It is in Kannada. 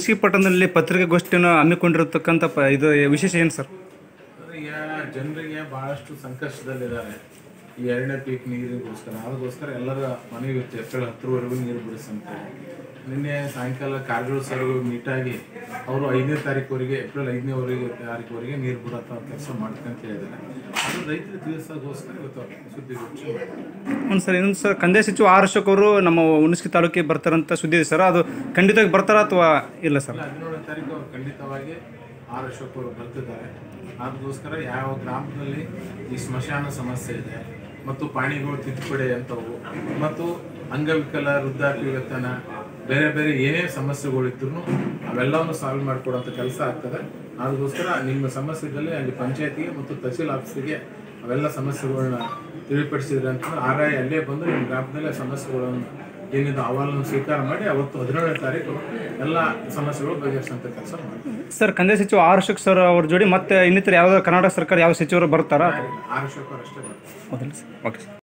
ಹುಣಸಿ ಪಟ್ಟಣದಲ್ಲಿ ಪತ್ರಿಕಾಗೋಷ್ಠಿಯನ್ನು ಹಮ್ಮಿಕೊಂಡಿರತಕ್ಕಂಥ ಪ ಇದು ವಿಶೇಷ ಏನು ಸರ್ ಅಂದ್ರೆ ಈಗ ಜನರಿಗೆ ಬಹಳಷ್ಟು ಸಂಕಷ್ಟದಲ್ಲಿದ್ದಾರೆ ಈ ಎರಡನೇ ಪೀಕ್ ನೀರಿಗೋಸ್ಕರ ಅದಕ್ಕೋಸ್ಕರ ಎಲ್ಲರ ಮನೆಗೆ ಏಪ್ರಿಲ್ ಹತ್ತರವರೆಗೂ ನೀರು ಬಿಡಿಸಂತ ನಿನ್ನೆ ಸಾಯಂಕಾಲ ಕಾರಜೋಳ ಸರ್ ಮೀಟಾಗಿ ಅವರು ಐದನೇ ತಾರೀಕುವರೆಗೆ ಏಪ್ರಿಲ್ ಐದನೇವರೆಗೆ ತಾರೀಕುವರೆಗೆ ನೀರು ಬಿಡೋ ಕೆಲಸ ಮಾಡ್ತೀನಿ ಅಂತ ಹೇಳಿದ್ದಾರೆ ಅದು ರೈತರು ತಿಳಿಸೋಗೋಸ್ಕರ ಇವತ್ತು ಸುದ್ದಿಗೋಷ್ಠಿ ಮಾಡಿದ್ದಾರೆ. ಹ್ಞೂ ಸರ್ ಇನ್ನೊಂದು ಸರ್ ಕಂದಾಯ ಸಚಿವ ಆರ್ ಅಶೋಕ್ ಅವರು ನಮ್ಮ ಹುಣಸಗಿ ತಾಲೂಕಿಗೆ ಬರ್ತಾರಂತ ಸುದ್ದಿ ಇದೆ ಸರ್ ಅದು ಖಂಡಿತವಾಗಿ ಬರ್ತಾರಾ ಅಥವಾ ಇಲ್ಲ ಸರ್ ಇಲ್ಲ, ಹದಿನೇಳನೇ ತಾರೀಕು ಅವರು ಖಂಡಿತವಾಗಿ ಆರ್ ಅಶೋಕ್ ಅವರು ಬರ್ತಿದ್ದಾರೆ ಅದಕ್ಕೋಸ್ಕರ ಯಾವ ಗ್ರಾಮದಲ್ಲಿ ಈ ಸ್ಮಶಾನ ಸಮಸ್ಯೆ ಇದೆ ಮತ್ತು ಪಾಣಿಗಳು ತಿದ್ದುಪಡಿ ಅಂತವು ಮತ್ತು ಅಂಗವಿಕಲ ವೃದ್ಧಾಪ್ಯ ವೇತನ ಬೇರೆ ಬೇರೆ ಏನೇ ಸಮಸ್ಯೆಗಳಿದ್ರು ಅವೆಲ್ಲವನ್ನು ಸಾಲ್ವ್ ಮಾಡಿಕೊಡುವಂಥ ಕೆಲಸ ಆಗ್ತದೆ ಅದಕ್ಕೋಸ್ಕರ ನಿಮ್ಮ ಸಮಸ್ಯೆ ಇದ್ದಲ್ಲಿ ಅಲ್ಲಿ ಪಂಚಾಯತಿಗೆ ಮತ್ತು ತಹಸೀಲ್ ಆಫೀಸಿಗೆ ಅವೆಲ್ಲ ಸಮಸ್ಯೆಗಳನ್ನ ತಿಳಿಪಡಿಸಿದ್ರೆ ಅಂತ ಆರ್ ಐ ಅಲ್ಲೇ ಬಂದು ನಿಮ್ಮ ಗ್ರಾಮದಲ್ಲಿ ಆ ಸಮಸ್ಯೆಗಳನ್ನು ಏನಿದೆ ಅಹವಾಲನ್ನು ಸ್ವೀಕಾರ ಮಾಡಿ ಅವತ್ತು ಹದಿನೇಳನೇ ತಾರೀಕು ಎಲ್ಲ ಸಮಸ್ಯೆಗಳು ಬಗೆಹರಿಸುವಂಥ ಕೆಲಸ ಮಾಡ್ತೀವಿ ಸರ್ ಕಂದಾಯ ಸಚಿವ ಆರ್ ಅಶೋಕ್ ಸರ್ ಅವ್ರ ಜೋಡಿ ಮತ್ತೆ ಇನ್ನಿತರ ಯಾವ ಕರ್ನಾಟಕ ಸರ್ಕಾರ ಯಾವ ಸಚಿವರು ಬರ್ತಾರಾ ಆರ್ ಅಶೋಕ್ ಅವರು ಅಷ್ಟೇ ಬರ್ತಾರೆ ಹೌದಲ್ಲ ಸರ್ ಓಕೆ ಸರ್